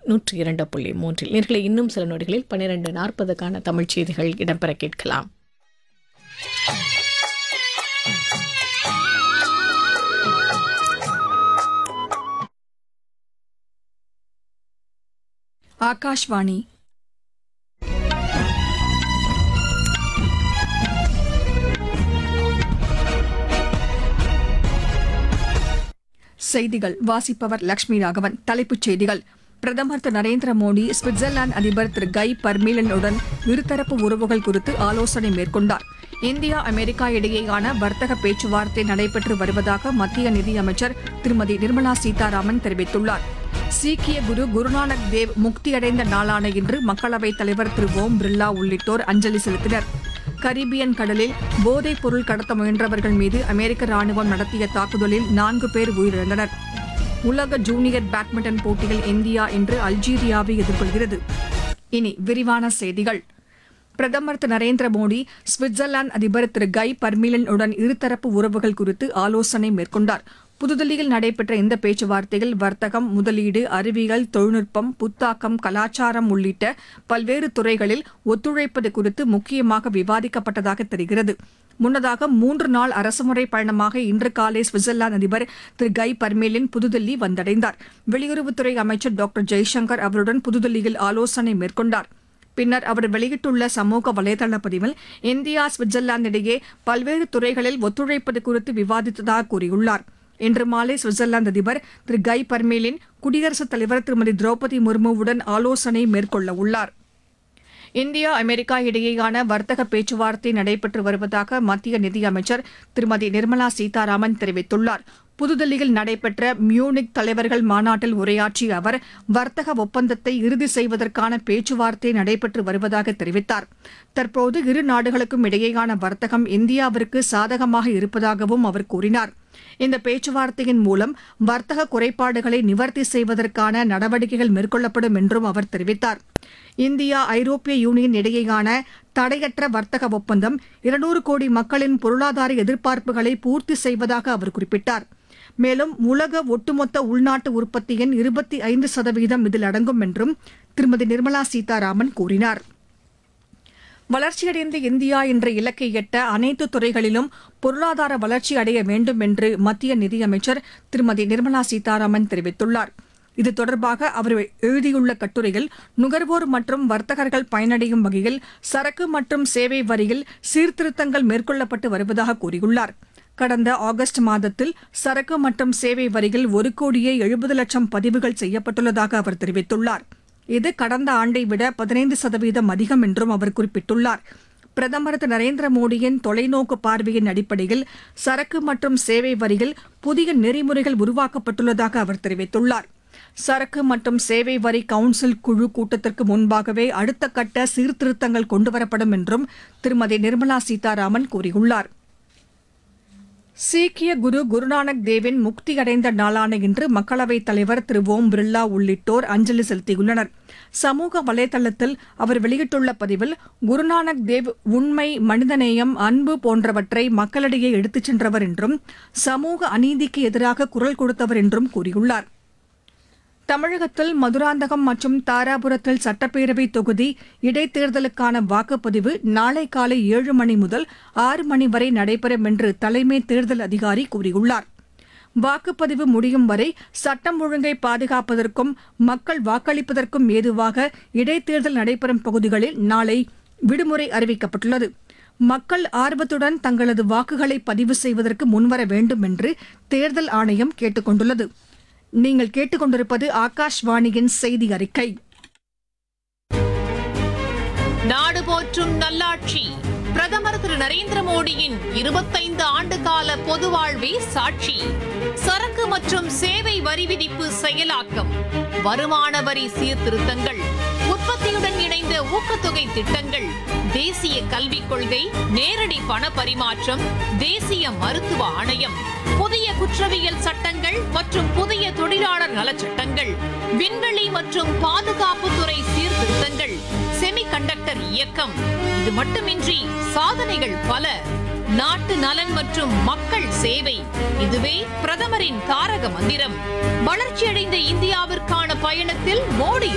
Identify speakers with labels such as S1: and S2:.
S1: நூற்றி இரண்டு புள்ளி மூன்றில் நேர்களை இன்னும் சில நொடிகளில் பன்னிரண்டு நாற்பதுக்கான தமிழ் செய்திகள் இடம்பெற கேட்கலாம்
S2: ஆகாஷ்வாணி செய்திகள் வாசிப்பவர் லட்சுமி ராகவன் தலைப்புச் செய்திகள் பிரதமர் திரு நரேந்திர மோடி சுவிட்சர்லாந்து அதிபர் திரு கை பர்மீலனுடன் இருதரப்பு உறவுகள் குறித்து ஆலோசனை மேற்கொண்டார் இந்தியா அமெரிக்கா இடையேயான வர்த்தக பேச்சுவார்த்தை நடைபெற்று வருவதாக மத்திய நிதியமைச்சர் திருமதி நிர்மலா சீதாராமன் தெரிவித்துள்ளார் சீக்கிய குரு குருநானக் தேவ் முக்தியடைந்த நாளான இன்று மக்களவைத் தலைவர் திரு ஓம் பிர்லா உள்ளிட்டோர் அஞ்சலி செலுத்தினர் கரீபியன் கடலில் போதைப் பொருள் கடத்த முயன்றவர்கள் மீது அமெரிக்க ராணுவம் நடத்திய தாக்குதலில் நான்கு பேர் உயிரிழந்தனர் உலக ஜூனியர் பேட்மிண்டன் போட்டியில் இந்தியா இன்று அல்ஜீரியாவை எதிர்கொள்கிறது இனி விரிவான செய்திகள் பிரதமர் திரு நரேந்திர மோடி சுவிட்சர்லாந்து அதிபர் திரு கை பர்மிலன் உடன் இருதரப்பு உறவுகள் குறித்து ஆலோசனை மேற்கொண்டார் புதுதில்லியில் நடைபெற்ற இந்த பேச்சுவார்த்தையில் வர்த்தகம் முதலீடு அறிவியல் தொழில்நுட்பம் புத்தாக்கம் கலாச்சாரம் உள்ளிட்ட பல்வேறு துறைகளில் ஒத்துழைப்பது குறித்து முக்கியமாக விவாதிக்கப்பட்டதாக தெரிகிறது முன்னதாக மூன்று நாள் அரசுமுறை பயணமாக இன்று காலை சுவிட்சர்லாந்து அதிபர் திரு கை பர்மேலின் புதுதில்லி வந்தடைந்தார் வெளியுறவுத்துறை அமைச்சர் டாக்டர் ஜெய்சங்கர் அவருடன் புதுதில்லியில் ஆலோசனை மேற்கொண்டார் பின்னர் அவர் வெளியிட்டுள்ள சமூக வலைதள பதிவில் இந்தியா சுவிட்சர்லாந்து இடையே பல்வேறு துறைகளில் ஒத்துழைப்பது குறித்து விவாதித்ததாக கூறியுள்ளார் இன்று மாலை சுவிட்சர்லாந்து அதிபர் திரு கை பர்மேலின் குடியரசுத் தலைவர் திருமதி திரௌபதி முர்முவுடன் ஆலோசனை மேற்கொள்ள உள்ளார் இந்தியா அமெரிக்கா இடையேயான வர்த்தக பேச்சுவார்த்தை நடைபெற்று வருவதாக மத்திய நிதியமைச்சர் திருமதி நிர்மலா சீதாராமன் தெரிவித்துள்ளார் புதுதில்லியில் நடைபெற்ற மியூனிக் தலைவர்கள் மாநாட்டில் உரையாற்றிய அவர் வர்த்தக ஒப்பந்தத்தை இறுதி செய்வதற்கான பேச்சுவார்த்தை நடைபெற்று வருவதாக தெரிவித்தார் தற்போது இரு நாடுகளுக்கும் இடையேயான வர்த்தகம் இந்தியாவிற்கு சாதகமாக இருப்பதாகவும் அவர் கூறினார் இந்த பேச்சுவார்த்தையின் மூலம் வர்த்தக குறைபாடுகளை நிவர்த்தி செய்வதற்கான நடவடிக்கைகள் மேற்கொள்ளப்படும் என்றும் அவர் தெரிவித்தார் இந்தியா ஐரோப்பிய யூனியன் இடையேயான தடையற்ற வர்த்தக ஒப்பந்தம் இருநூறு கோடி மக்களின் பொருளாதார எதிர்பார்ப்புகளை பூர்த்தி செய்வதாக அவர் குறிப்பிட்டார் மேலும் உலக ஒட்டுமொத்த உள்நாட்டு உற்பத்தியின் இருபத்தி ஐந்து சதவீதம் இதில் அடங்கும் என்றும் திருமதி நிர்மலா சீதாராமன் கூறினார் வளர்ச்சியடைந்த இந்தியா என்ற இலக்கை எட்ட அனைத்து துறைகளிலும் பொருளாதார வளர்ச்சி அடைய வேண்டும் என்று மத்திய நிதியமைச்சர் திருமதி நிர்மலா சீதாராமன் தெரிவித்துள்ளார் இது தொடர்பாக அவர் எழுதியுள்ள கட்டுரையில் நுகர்வோர் மற்றும் வர்த்தகர்கள் பயனடையும் வகையில் சரக்கு மற்றும் சேவை வரியில் சீர்திருத்தங்கள் மேற்கொள்ளப்பட்டு வருவதாக கூறியுள்ளார் கடந்த ஆகஸ்ட் மாதத்தில் சரக்கு மற்றும் சேவை வரியில் ஒரு கோடியே எழுபது லட்சம் பதிவுகள் செய்யப்பட்டுள்ளதாக அவர் தெரிவித்துள்ளார் இது கடந்த ஆண்டை விட பதினைந்து சதவீதம் அதிகம் என்றும் அவர் குறிப்பிட்டுள்ளார் பிரதமர் திரு நரேந்திர மோடியின் தொலைநோக்கு பார்வையின் அடிப்படையில் சரக்கு மற்றும் சேவை வரியில் புதிய நெறிமுறைகள் உருவாக்கப்பட்டுள்ளதாக அவர் தெரிவித்துள்ளார் சரக்கு மற்றும் சேவை வரி கவுன்சில் குழு கூட்டத்திற்கு முன்பாகவே அடுத்த கட்ட சீர்திருத்தங்கள் கொண்டுவரப்படும் என்றும் திருமதி நிர்மலா சீதாராமன் கூறியுள்ளார் சீக்கிய குரு குருநானக் தேவின் முக்தியடைந்த நாளான இன்று மக்களவைத் தலைவர் திரு ஓம் பிர்லா உள்ளிட்டோர் அஞ்சலி செலுத்தியுள்ளனர் சமூக வலைதளத்தில் அவர் வெளியிட்டுள்ள பதிவில் குருநானக் தேவ் உண்மை மனிதநேயம் அன்பு போன்றவற்றை மக்களிடையே எடுத்துச் சென்றவர் என்றும் சமூக அநீதிக்கு எதிராக குரல் கொடுத்தவர் என்றும் கூறியுள்ளார் தமிழகத்தில் மதுராந்தகம் மற்றும் தாராபுரத்தில் சட்டப்பேரவை தொகுதி இடைத்தேர்தலுக்கான வாக்குப்பதிவு நாளை காலை ஏழு மணி முதல் ஆறு மணி வரை நடைபெறும் என்று தலைமை தேர்தல் அதிகாரி கூறியுள்ளார் வாக்குப்பதிவு முடியும் வரை சட்டம் ஒழுங்கை பாதுகாப்பதற்கும் மக்கள் வாக்களிப்பதற்கும் ஏதுவாக இடைத்தேர்தல் நடைபெறும் பகுதிகளில் நாளை விடுமுறை அறிவிக்கப்பட்டுள்ளது மக்கள் ஆர்வத்துடன் தங்களது வாக்குகளை பதிவு செய்வதற்கு முன்வர வேண்டும் என்று தேர்தல் ஆணையம் கேட்டுக் கொண்டுள்ளது நீங்கள் கேட்டுக்கொண்டிருப்பது ஆகாஷ்வாணியின் செய்தி அறிக்கை
S3: நாடு போற்றும் நல்லாட்சி பிரதமர் திரு நரேந்திர மோடியின் இருபத்தைந்து ஆண்டு கால பொது வாழ்வே சாட்சி சரக்கு மற்றும் சேவை வரி விதிப்பு செயலாக்கம் வருமான வரி சீர்திருத்தங்கள் உற்பத்தியுடன் இணைந்த ஊக்கத்தொகை திட்டங்கள் தேசிய கல்விக் கொள்கை நேரடி பண பரிமாற்றம் தேசிய மருத்துவ ஆணையம் புதிய குற்றவியல் சட்டங்கள் மற்றும் புதிய தொழிலாளர் நலச்சட்டங்கள் விண்வெளி மற்றும் பாதுகாப்புத்துறை சீர்திருத்தங்கள் செமிகண்டக்டர் இயக்கம் இது மட்டுமின்றி சாதனைகள் பல நாட்டு நலன் மற்றும் மக்கள் சேவை இதுவே பிரதமரின் தாரக மந்திரம் வளர்ச்சியடைந்த இந்தியாவிற்கான பயணத்தில் மோடி